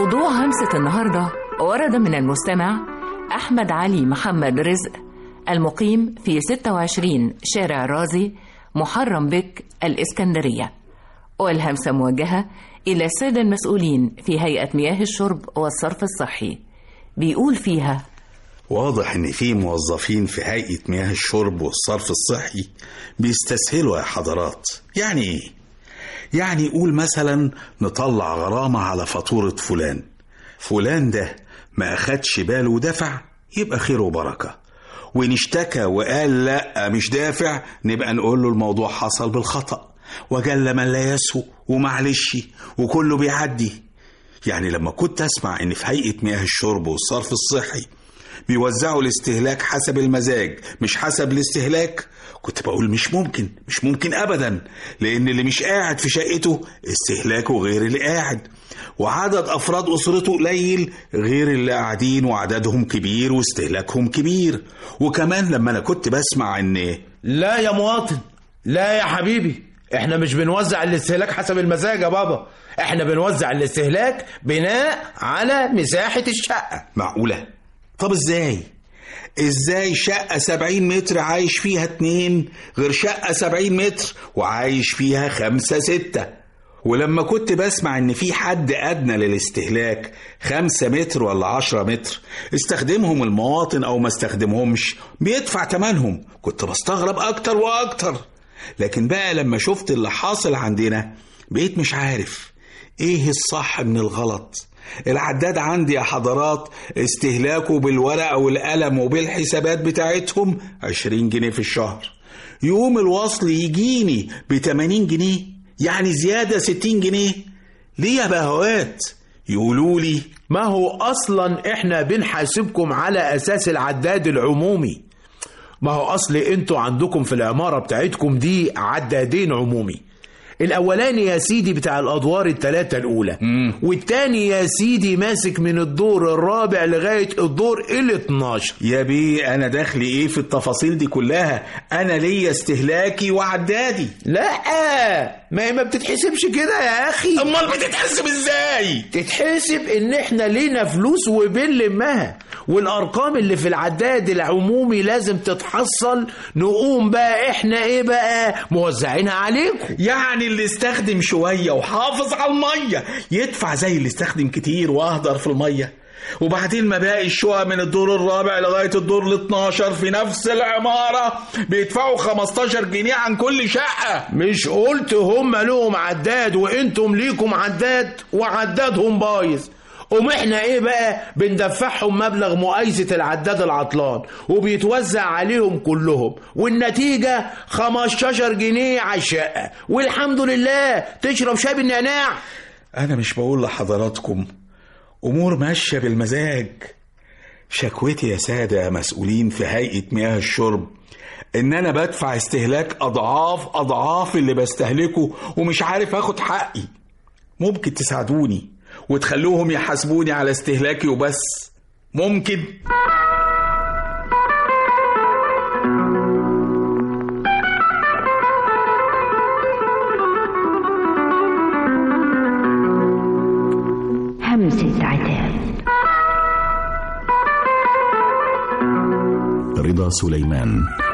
موضوع همسة النهاردة ورد من المستمع أحمد علي محمد رزق المقيم في 26 شارع رازي محرم بك الإسكندرية والهمسة موجهة إلى السادة المسؤولين في هيئة مياه الشرب والصرف الصحي بيقول فيها واضح ان في موظفين في هيئة مياه الشرب والصرف الصحي بيستسهلوا يا حضرات يعني ايه يعني قول مثلا نطلع غرامة على فاتورة فلان فلان ده ما أخدش باله ودفع يبقى خير وبركة وإن اشتكى وقال لا مش دافع نبقى نقول له الموضوع حصل بالخطأ وجل من لا يسهو ومعلش وكله بيعدي يعني لما كنت أسمع إن في هيئة مياه الشرب والصرف الصحي بيوزعوا الاستهلاك حسب المزاج مش حسب الاستهلاك كنت بقول مش ممكن مش ممكن ابدا لان اللي مش قاعد في شقته استهلاكه غير اللي قاعد وعدد افراد اسرته قليل غير اللي قاعدين وعددهم كبير واستهلاكهم كبير وكمان لما انا كنت بسمع ان لا يا مواطن لا يا حبيبي احنا مش بنوزع الاستهلاك حسب المزاج يا بابا احنا بنوزع الاستهلاك بناء على مساحة الشقة معقولة طب ازاي ازاي شقة سبعين متر عايش فيها اتنين غير شقة سبعين متر وعايش فيها خمسة ستة ولما كنت بسمع ان في حد ادنى للاستهلاك خمسة متر ولا عشرة متر استخدمهم المواطن او ما استخدمهمش بيدفع تمنهم كنت بستغرب اكتر واكتر لكن بقى لما شفت اللي حاصل عندنا بقيت مش عارف ايه الصح من الغلط العداد عندي يا حضرات استهلاكه بالورقة والقلم وبالحسابات بتاعتهم 20 جنيه في الشهر يوم الوصل يجيني ب 80 جنيه يعني زيادة 60 جنيه ليه يا بهوات يقولوا لي ما هو اصلا احنا بنحاسبكم على اساس العداد العمومي ما هو اصل انتوا عندكم في العمارة بتاعتكم دي عدادين عمومي الاولاني يا سيدي بتاع الادوار الثلاثه الاولى مم. والتاني يا سيدي ماسك من الدور الرابع لغايه الدور ال 12 يا بيه انا دخلي ايه في التفاصيل دي كلها انا ليا استهلاكي وعدادي لا ما هي ما بتتحسبش كده يا اخي امال بتتحسب ازاي تتحسب ان احنا لينا فلوس وبنلمها والارقام اللي في العداد العمومي لازم تتحصل نقوم بقى احنا ايه بقى موزعينها عليكم يعني اللي استخدم شوية وحافظ على المية يدفع زي اللي استخدم كتير واهدر في المية وبعدين ما باقي الشقق من الدور الرابع لغاية الدور ال 12 في نفس العمارة بيدفعوا 15 جنيه عن كل شقة مش قلت هم لهم عداد وانتم ليكم عداد وعدادهم بايظ قوم احنا ايه بقى بندفعهم مبلغ مقايسة العداد العطلان وبيتوزع عليهم كلهم والنتيجة 15 جنيه على الشقة والحمد لله تشرب شاي بالنعناع أنا مش بقول لحضراتكم أمور ماشية بالمزاج شكوتي يا سادة يا مسؤولين في هيئة مياه الشرب إن أنا بدفع استهلاك أضعاف أضعاف اللي بستهلكه ومش عارف آخد حقي ممكن تساعدوني وتخلوهم يحاسبوني على استهلاكي وبس ممكن همسة عتاب رضا سليمان